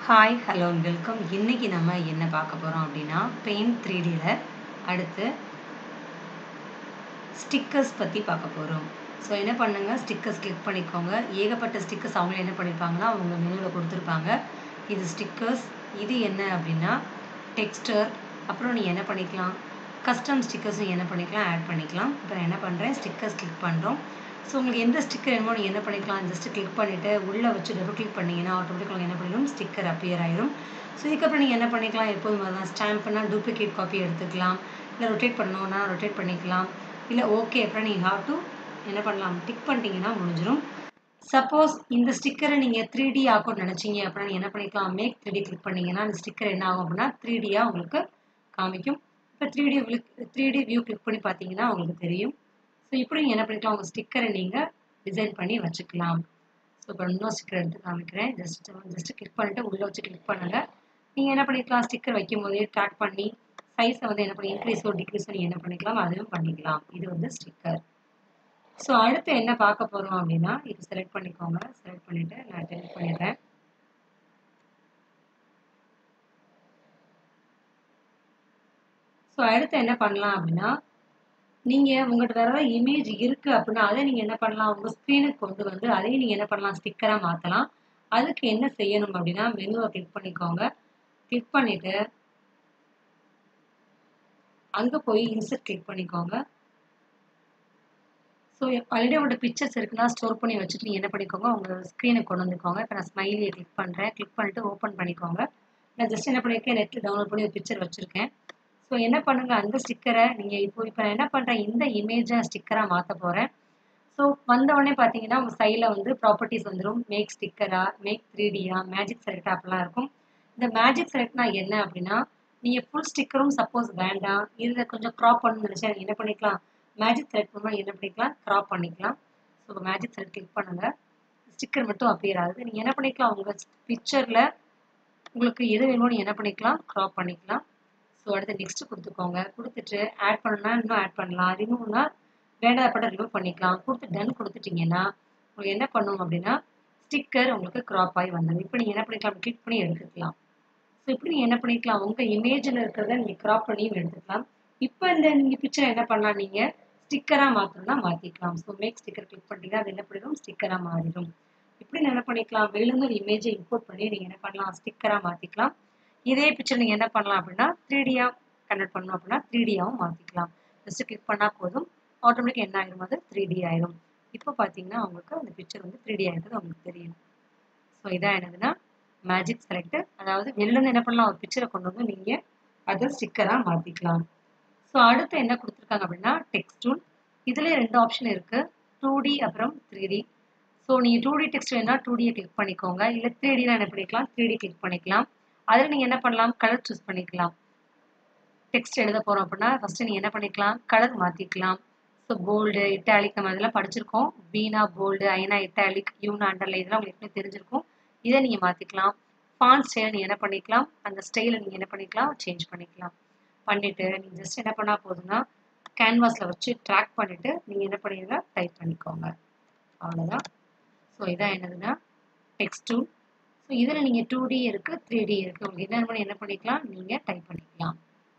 hi hello welcome இன்னைக்கு நம்ம என்ன பார்க்க போகிறோம் அப்படின்னா பெயிண்ட் த்ரீ டியில் அடுத்து ஸ்டிக்கர்ஸ் பற்றி பார்க்க போகிறோம் ஸோ என்ன பண்ணுங்கள் ஸ்டிக்கர்ஸ் கிளிக் பண்ணிக்கோங்க ஏகப்பட்ட ஸ்டிக்கர்ஸ் அவங்களே என்ன பண்ணியிருப்பாங்கன்னா அவங்க மெனுவில் கொடுத்துருப்பாங்க இது ஸ்டிக்கர்ஸ் இது என்ன அப்படின்னா டெக்ஸ்டர் அப்புறம் நீ என்ன பண்ணிக்கலாம் கஸ்டம் ஸ்டிக்கர்ஸும் என்ன பண்ணிக்கலாம் ஆட் பண்ணிக்கலாம் இப்போ நான் என்ன பண்ணுறேன் ஸ்டிக்கர்ஸ் கிளிக் பண்ணுறோம் ஸோ உங்களுக்கு எந்த ஸ்டிக்கர் வேணுமோ நீங்கள் என்ன பண்ணிக்கலாம் ஜஸ்ட் கிளிக் பண்ணிவிட்டு உள்ளே வச்சு டபுள் கிளிக் பண்ணிங்கன்னா ஆட்டோமேட்டிக்காக என்ன பண்ணிடும் ஸ்டிக்கர் அப்பியர் ஆயிரும் ஸோ இதுக்கப்புறம் நீங்கள் என்ன பண்ணிக்கலாம் எப்போதும் தான் ஸ்டாம்ப்னா டூப்ளிகேட் காப்பி எடுத்துக்கலாம் இல்லை ரொட்டேட் பண்ணணும்னா ரொட்டேட் பண்ணிக்கலாம் இல்லை ஓகே அப்புறம் நீங்கள் ஹாவ் டு என்ன பண்ணலாம் டிக் பண்ணிட்டீங்கன்னா முடிஞ்சிடும் சப்போஸ் இந்த ஸ்டிக்கரை நீங்கள் த்ரீ டி ஆக்கணும்னு நினச்சிங்க அப்படின்னா நீங்கள் என்ன பண்ணிக்கலாம் மேக் த்ரீ டி கிளிக் பண்ணிங்கன்னா அந்த ஸ்டிக்கர் என்ன ஆகும் அப்படின்னா த்ரீ டியாக உங்களுக்கு காமிக்கும் இப்போ three D three D view click பண்ணி பார்த்தீங்கன்னா உங்களுக்கு தெரியும் ஸோ இப்படி நீங்கள் என்ன பண்ணிக்கலாம் உங்கள் ஸ்டிக்கரை நீங்கள் டிசைன் பண்ணி வச்சுக்கலாம் ஸோ இப்போ இன்னொரு ஸ்டிக்கர் எடுத்து காமிக்கிறேன் ஜஸ்ட் ஜஸ்ட் கிளிக் பண்ணிவிட்டு உள்ளே வச்சு கிளிக் பண்ணுங்கள் நீங்கள் என்ன பண்ணிக்கலாம் ஸ்டிக்கர் வைக்கும் போதே ட்ராக் பண்ணி சைஸை வந்து என்ன பண்ணி இன்க்ரீஸோ டிக்ரீஸோ நீங்கள் என்ன பண்ணிக்கலாம் அதுவும் பண்ணிக்கலாம் இது வந்து ஸ்டிக்கர் ஸோ அடுத்து என்ன பார்க்க போகிறோம் அப்படின்னா இது செலக்ட் பண்ணிக்கோங்க செலக்ட் பண்ணிவிட்டு நான் டெலிட் பண்ணிடுறேன் ஸோ அடுத்து என்ன பண்ணலாம் அப்படின்னா நீங்கள் உங்கள்கிட்ட வேறு ஏதாவது இமேஜ் இருக்குது அப்படின்னா அதை நீங்கள் என்ன பண்ணலாம் உங்கள் ஸ்க்ரீனுக்கு கொண்டு வந்து அதையும் நீங்கள் என்ன பண்ணலாம் ஸ்டிக்கராக மாற்றலாம் அதுக்கு என்ன செய்யணும் அப்படின்னா மெனுவை கிளிக் பண்ணிக்கோங்க கிளிக் பண்ணிவிட்டு அங்கே போய் இன்சர்ட் கிளிக் பண்ணிக்கோங்க ஸோ ஆல்ரெடி உங்களோட பிக்சர்ஸ் இருக்குன்னா ஸ்டோர் பண்ணி வச்சுட்டு நீங்கள் என்ன பண்ணிக்கோங்க உங்கள் ஸ்க்ரீனை கொண்டு வந்துக்கோங்க இப்போ நான் ஸ்மைலியை கிளிக் பண்ணுறேன் கிளிக் பண்ணிட்டு ஓப்பன் பண்ணிக்கோங்க நான் ஜஸ்ட் என்ன பண்ணியிருக்கேன் நெட்டில் டவுன்லோட் பண்ணி ஒரு பிக்சர் வச்சுருக்கேன் ஸோ என்ன பண்ணுங்கள் அந்த ஸ்டிக்கரை நீங்கள் இப்போ இப்போ நான் என்ன பண்ணுறேன் இந்த இமேஜை ஸ்டிக்கராக மாற்ற போகிறேன் ஸோ வந்தவொடனே பார்த்தீங்கன்னா உங்கள் சைடில் வந்து ப்ராப்பர்ட்டிஸ் வந்துடும் மேக் ஸ்டிக்கரா மேக் த்ரீ டியா மேஜிக் செலக்ட் அப்படிலாம் இருக்கும் இந்த மேஜிக் செலக்ட்னா என்ன அப்படின்னா நீங்கள் ஃபுல் ஸ்டிக்கரும் சப்போஸ் வேண்டாம் இதில் கொஞ்சம் க்ராப் பண்ணணும்னு நினச்சா நீங்கள் என்ன பண்ணிக்கலாம் மேஜிக் செலக்ட் பண்ணும்போது என்ன பண்ணிக்கலாம் க்ராப் பண்ணிக்கலாம் ஸோ மேஜிக் செலக்ட் கிளிக் பண்ணுங்கள் ஸ்டிக்கர் மட்டும் அப்பியர் ஆகுது நீங்கள் என்ன பண்ணிக்கலாம் உங்கள் பிக்சரில் உங்களுக்கு எது வேணுமோ நீங்கள் என்ன பண்ணிக்கலாம் க்ராப் பண்ணிக்கலாம் ஸோ அடுத்து நெக்ஸ்ட் கொடுத்துக்கோங்க கொடுத்துட்டு ஆட் பண்ணணும்னா இன்னும் ஆட் பண்ணலாம் ரிமூவ்னா வேண்டாப்பட்ட ரிமூவ் பண்ணிக்கலாம் கொடுத்து டன் கொடுத்துட்டீங்கன்னா உங்களுக்கு என்ன பண்ணும் அப்படின்னா ஸ்டிக்கர் உங்களுக்கு க்ராப் ஆகி வந்துடும் இப்போ நீங்கள் என்ன பண்ணிக்கலாம் கிளிக் பண்ணி எடுத்துக்கலாம் ஸோ இப்படி நீங்கள் என்ன பண்ணிக்கலாம் உங்கள் இமேஜில் இருக்கிறத நீங்கள் க்ராப் பண்ணியும் எடுத்துக்கலாம் இப்போ இந்த நீங்கள் பிக்சர் என்ன பண்ணலாம் நீங்கள் ஸ்டிக்கராக மாற்றணும்னா மாற்றிக்கலாம் ஸோ மேக் ஸ்டிக்கர் கிளிக் பண்ணிட்டீங்கன்னா அது என்ன பண்ணிடும் ஸ்டிக்கராக மாறிடும் இப்படி நீங்கள் என்ன பண்ணிக்கலாம் வெளியிருந்து ஒரு இமேஜை இம்போர்ட் பண்ணி நீங்கள் என்ன பண்ணலாம் ஸ்டிக்கராக மாற்றிக்கலாம் இதே பிக்சர் நீங்கள் என்ன பண்ணலாம் அப்படின்னா த்ரீ டியாக கன்வெர்ட் பண்ணணும் அப்படின்னா த்ரீ டியாகவும் மாற்றிக்கலாம் ஜஸ்ட் கிளிக் பண்ணால் போதும் ஆட்டோமேட்டிக் என்ன ஆயிரும் அது த்ரீ டி ஆயிரும் இப்போ பார்த்தீங்கன்னா உங்களுக்கு அந்த பிக்சர் வந்து த்ரீ டி ஆகிடுறது உங்களுக்கு தெரியும் ஸோ இதான் என்னதுன்னா மேஜிக் செலக்ட் அதாவது வெளிலேருந்து என்ன பண்ணலாம் ஒரு பிக்சரை கொண்டு வந்து நீங்கள் அதை ஸ்டிக்கராக மாற்றிக்கலாம் ஸோ அடுத்து என்ன கொடுத்துருக்காங்க அப்படின்னா டெக்ஸ்ட் டூல் இதில் ரெண்டு ஆப்ஷன் இருக்குது டூ டி அப்புறம் த்ரீ டி ஸோ நீங்கள் டூ டி டெக்ஸ்ட் வேணா டூ டியை கிளிக் பண்ணிக்கோங்க இல்லை த்ரீ டிலாம் என்ன பண்ணிக்கலாம் த்ரீ டி கிளிக் பண்ணிக்கலாம் அதில் நீங்கள் என்ன பண்ணலாம் கலர் சூஸ் பண்ணிக்கலாம் டெக்ஸ்ட் எழுத போகிறோம் அப்படின்னா ஃபஸ்ட்டு நீங்கள் என்ன பண்ணிக்கலாம் கலர் மாற்றிக்கலாம் ஸோ போல்டு இட்டாலிக் நம்ம இதெல்லாம் படிச்சிருக்கோம் பீனா போல்டு ஐனா இட்டாலிக் யூனா அண்டர்லைன் இதெல்லாம் உங்களுக்கு எப்படி தெரிஞ்சிருக்கும் இதை நீங்கள் மாற்றிக்கலாம் ஃபான் ஸ்டைலை நீங்கள் என்ன பண்ணிக்கலாம் அந்த ஸ்டைலை நீங்கள் என்ன பண்ணிக்கலாம் சேஞ்ச் பண்ணிக்கலாம் பண்ணிவிட்டு நீங்கள் ஜஸ்ட் என்ன பண்ணால் போதுன்னா கேன்வாஸில் வச்சு ட்ராக் பண்ணிவிட்டு நீங்கள் என்ன பண்ணிடுங்க டைப் பண்ணிக்கோங்க அவ்வளோதான் ஸோ இதான் என்னதுன்னா டெக்ஸ்ட் டூல் ஸோ இதில் நீங்கள் டூ டி இருக்குது த்ரீ டி இருக்குது உங்களுக்கு என்ன பண்ணி என்ன பண்ணிக்கலாம் நீங்கள் டைப் பண்ணிக்கலாம்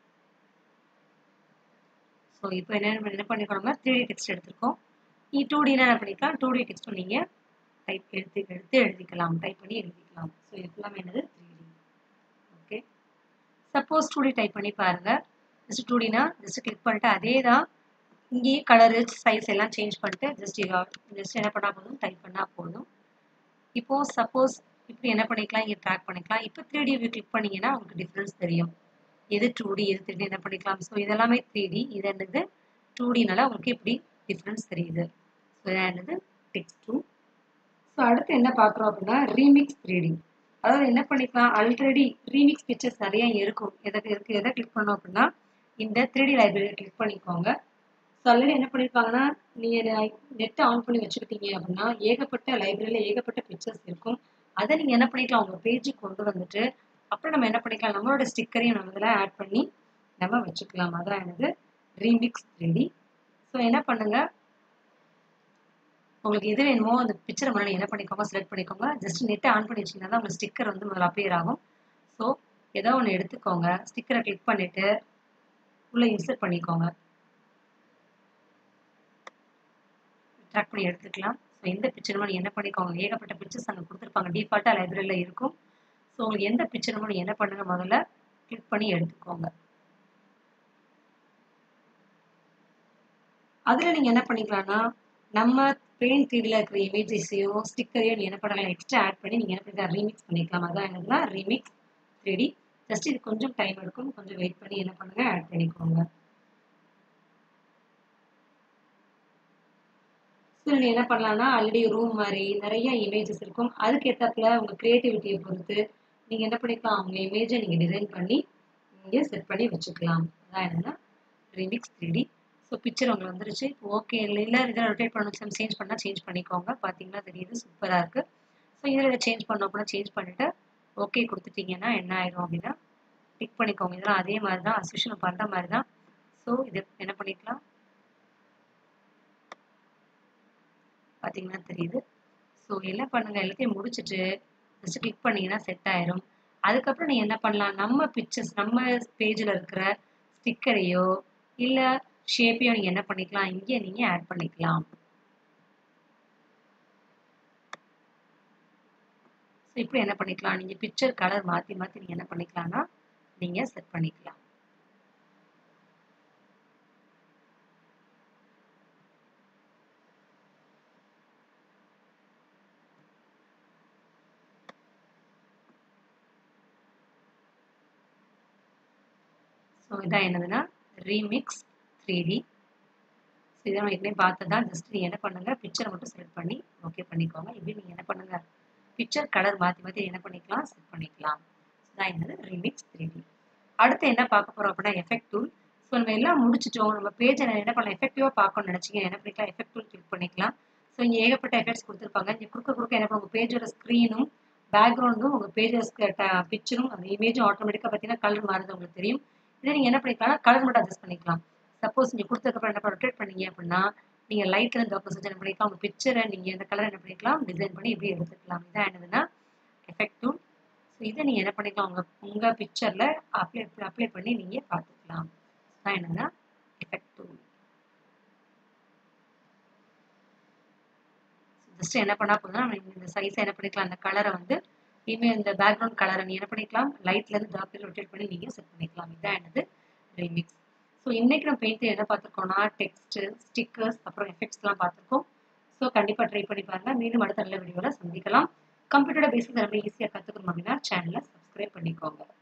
ஸோ இப்போ என்ன என்ன பண்ணிக்கணும்னா த்ரீ டி டெக்ஸ்ட் எடுத்திருக்கோம் நீ டூ டினா என்ன பண்ணிக்கலாம் டூ டி டெக்ஸ்ட்டும் நீங்கள் டைப் எடுத்து எடுத்து எழுதிக்கலாம் டைப் பண்ணி எழுதிக்கலாம் ஸோ இது எல்லாமே என்னது three D okay suppose two D type பண்ணி பாருங்கள் ஜஸ்ட் டூ டினா ஜஸ்ட் கிளிக் பண்ணிட்டு அதே தான் இங்கேயே கலரு சைஸ் எல்லாம் சேஞ்ச் பண்ணிட்டு ஜஸ்ட் ஜஸ்ட் என்ன பண்ணால் போதும் டைப் பண்ணால் போதும் இப்போது சப்போஸ் இப்படி என்ன பண்ணிக்கலாம் இங்கே ட்ராக் பண்ணிக்கலாம் இப்போ த்ரீ டி வியூ கிளிக் பண்ணிங்கன்னா உங்களுக்கு டிஃப்ரென்ஸ் தெரியும் எது டூ டி எது த்ரீ டி என்ன பண்ணிக்கலாம் ஸோ இதெல்லாமே த்ரீ டி இது என்னது டூ டினால உங்களுக்கு இப்படி டிஃப்ரென்ஸ் தெரியுது ஸோ இதான் என்னது டெக்ஸ்ட் டூ ஸோ அடுத்து என்ன பார்க்குறோம் அப்படின்னா ரீமிக்ஸ் த்ரீ டி அதாவது என்ன பண்ணிக்கலாம் ஆல்ரெடி ரீமிக்ஸ் பிக்சர்ஸ் நிறைய இருக்கும் எதை இருக்குது எதை கிளிக் பண்ணோம் அப்படின்னா இந்த த்ரீ டி லைப்ரரியை கிளிக் பண்ணிக்கோங்க ஸோ ஆல்ரெடி என்ன பண்ணியிருப்பாங்கன்னா நீங்கள் நெட்டை ஆன் பண்ணி வச்சுக்கிட்டீங்க அப்படின்னா ஏகப்பட்ட லைப்ரரியில் ஏகப்பட்ட பிக்சர்ஸ் இருக்கும் அதை நீங்கள் என்ன பண்ணிக்கலாம் உங்கள் பேஜுக்கு கொண்டு வந்துட்டு அப்புறம் நம்ம என்ன பண்ணிக்கலாம் நம்மளோட ஸ்டிக்கரையும் நம்ம இதில் ஆட் பண்ணி நம்ம வச்சுக்கலாம் அதான் எனக்கு ரீமிக்ஸ் த்ரீ டி ஸோ என்ன பண்ணுங்கள் உங்களுக்கு எது வேணுமோ அந்த பிக்சரை முதல்ல என்ன பண்ணிக்கோங்க செலக்ட் பண்ணிக்கோங்க ஜஸ்ட் நெட்டை ஆன் பண்ணி வச்சிங்கன்னா தான் உங்களுக்கு ஸ்டிக்கர் வந்து முதல்ல அப்பியர் ஆகும் ஸோ ஏதோ ஒன்று எடுத்துக்கோங்க ஸ்டிக்கரை கிளிக் பண்ணிவிட்டு உள்ளே இன்சர்ட் பண்ணிக்கோங்க ட்ராக் பண்ணி எடுத்துக்கலாம் ஸோ எந்த பிக்சருமோ நீங்கள் என்ன பண்ணிக்கோங்க ஏகப்பட்ட பிக்சர்ஸ் அங்கே கொடுத்துருப்பாங்க டிஃபால்ட்டாக லைப்ரரியில் இருக்கும் ஸோ உங்களுக்கு எந்த பிக்சருமோ நீங்கள் என்ன பண்ணுங்க முதல்ல கிளிக் பண்ணி எடுத்துக்கோங்க அதில் நீங்கள் என்ன பண்ணிக்கலாம்னா நம்ம பெயிண்ட் த்ரீடில் இருக்கிற இமேஜஸையோ ஸ்டிக்கரையோ நீங்கள் என்ன பண்ணலாம் எக்ஸ்ட்ரா ஆட் பண்ணி நீங்கள் என்ன பண்ணிக்கலாம் ரீமிக்ஸ் பண்ணிக்கலாம் அதான் என்னதுன்னா ரீமிக்ஸ் த்ரீடி ஜஸ்ட் இது கொஞ்சம் டைம் எடுக்கும் கொஞ்சம் வெயிட் பண்ணி என்ன பண்ணுங்கள் ஆட் பண்ணிக்கோங்க ஸோ நீங்கள் என்ன பண்ணலாம்னா ஆல்ரெடி ரூம் மாதிரி நிறைய இமேஜஸ் இருக்கும் அதுக்கு ஏற்றாப்புல உங்கள் க்ரியேட்டிவிட்டியை பொறுத்து நீங்கள் என்ன பண்ணிக்கலாம் அவங்க இமேஜை நீங்கள் டிசைன் பண்ணி நீங்கள் செட் பண்ணி வச்சுக்கலாம் அதான் என்னென்னா ரீமிக்ஸ் த்ரீடி ஸோ பிக்சர் உங்களுக்கு வந்துருச்சு இப்போ ஓகே இல்லை இல்லை இதில் ரொட்டேட் பண்ணணும் சேஞ்ச் பண்ணால் சேஞ்ச் பண்ணிக்கோங்க பார்த்தீங்கன்னா தெரியுது சூப்பராக இருக்குது ஸோ இதில் சேஞ்ச் பண்ணோம் அப்படின்னா சேஞ்ச் பண்ணிவிட்டு ஓகே கொடுத்துட்டிங்கன்னா என்ன ஆயிரும் அப்படின்னா டிக் பண்ணிக்கோங்க இதெல்லாம் அதே மாதிரி தான் அசிஷன் பண்ணுற மாதிரி தான் ஸோ இது என்ன பண்ணிக்கலாம் பார்த்தீங்கன்னா தெரியுது ஸோ என்ன பண்ணுங்கள் எல்லாத்தையும் முடிச்சுட்டு ஜஸ்ட் கிளிக் பண்ணிங்கன்னா செட் ஆயிரும் அதுக்கப்புறம் நீங்கள் என்ன பண்ணலாம் நம்ம பிக்சர்ஸ் நம்ம பேஜில் இருக்கிற ஸ்டிக்கரையோ இல்லை ஷேப்பையும் நீங்கள் என்ன பண்ணிக்கலாம் இங்கே நீங்கள் ஆட் பண்ணிக்கலாம் ஸோ இப்படி என்ன பண்ணிக்கலாம் நீங்கள் பிக்சர் கலர் மாற்றி மாற்றி நீங்கள் என்ன பண்ணிக்கலாம்னா நீங்கள் செட் பண்ணிக்கலாம் ஸோ இதான் என்னதுன்னா ரீமிக்ஸ் த்ரீ டி ஸோ இதை நம்ம ஏற்கனவே பார்த்ததா ஜஸ்ட் நீங்கள் என்ன பண்ணுங்கள் பிக்சரை மட்டும் செலக்ட் பண்ணி ஓகே பண்ணிக்கோங்க இப்படி நீங்கள் என்ன பண்ணுங்கள் பிக்சர் கலர் மாற்றி மாற்றி என்ன பண்ணிக்கலாம் செட் பண்ணிக்கலாம் இதான் என்னது ரீமிக்ஸ் த்ரீ டி அடுத்து என்ன பார்க்க போகிறோம் அப்படின்னா எஃபெக்ட் டூல் ஸோ நம்ம எல்லாம் முடிச்சிட்டோம் நம்ம பேஜை என்ன பண்ணலாம் எஃபெக்டிவாக பார்க்கணும்னு நினச்சிங்க என்ன பண்ணிக்கலாம் எஃபெக்ட் டூல் கிளிக் பண்ணிக்கலாம் ஸோ இங்கே ஏகப்பட்ட எஃபெக்ட்ஸ் கொடுத்துருப்பாங்க இங்கே கொடுக்க கொடுக்க என்ன பண்ணுங்க பேஜோட ஸ்க்ரீனும் பேக்ரவுண்டும் உங்கள் பேஜஸ் பிக்சரும் அந்த இமேஜும் ஆட்டோமேட்டிக்காக பார்த்தீங்கன்னா கலர் மாறுது உங்களுக்கு தெரியும் இதை நீங்கள் என்ன பண்ணிக்கலாம் கலர் மட்டும் அட்ஜஸ்ட் பண்ணிக்கலாம் சப்போஸ் நீங்கள் கொடுத்ததுக்கப்புறம் என்ன ரொட்டேட் பண்ணீங்க அப்படின்னா நீங்கள் லைட்ல இருந்து ஆப்போசிட் என்ன பண்ணிக்கலாம் உங்கள் பிக்சரை நீங்கள் இந்த கலர் என்ன பண்ணிக்கலாம் டிசைன் பண்ணி இப்படி எடுத்துக்கலாம் இதான் என்னதுன்னா எஃபெக்ட் டூல் ஸோ இதை நீங்கள் என்ன பண்ணிக்கலாம் உங்கள் உங்கள் பிக்சரில் அப்ளை அப்ளை பண்ணி நீங்கள் பார்த்துக்கலாம் தான் என்னன்னா எஃபெக்ட் டூல் ஜஸ்ட் என்ன பண்ணா போதும் நம்ம இந்த சைஸை என்ன பண்ணிக்கலாம் அந்த கலரை வந்து இனிமேல் இந்த பேக்ரவுண்ட் கலரை நீ என்ன பண்ணிக்கலாம் லைட்ல இருந்து டார்க்ல ரொட்டேட் பண்ணி நீங்க செட் பண்ணிக்கலாம் இதான் என்னது ரீமிக்ஸ் ஸோ இன்னைக்கு நம்ம பெயிண்ட் என்ன பார்த்துருக்கோம்னா டெக்ஸ்ட் ஸ்டிக்கர்ஸ் அப்புறம் எஃபெக்ட்ஸ்லாம் பார்த்துருக்கோம் ஸோ கண்டிப்பாக ட்ரை பண்ணி பாருங்க மீண்டும் அடுத்த நல்ல வீடியோவில் சந்திக்கலாம் கம்ப்யூட்டரோட பேசிக் நம்ம ஈஸியாக கற்றுக்கணும் அப்படின்னா சேனலை சப்ஸ்கிரைப் பண்ணிக்கோங்க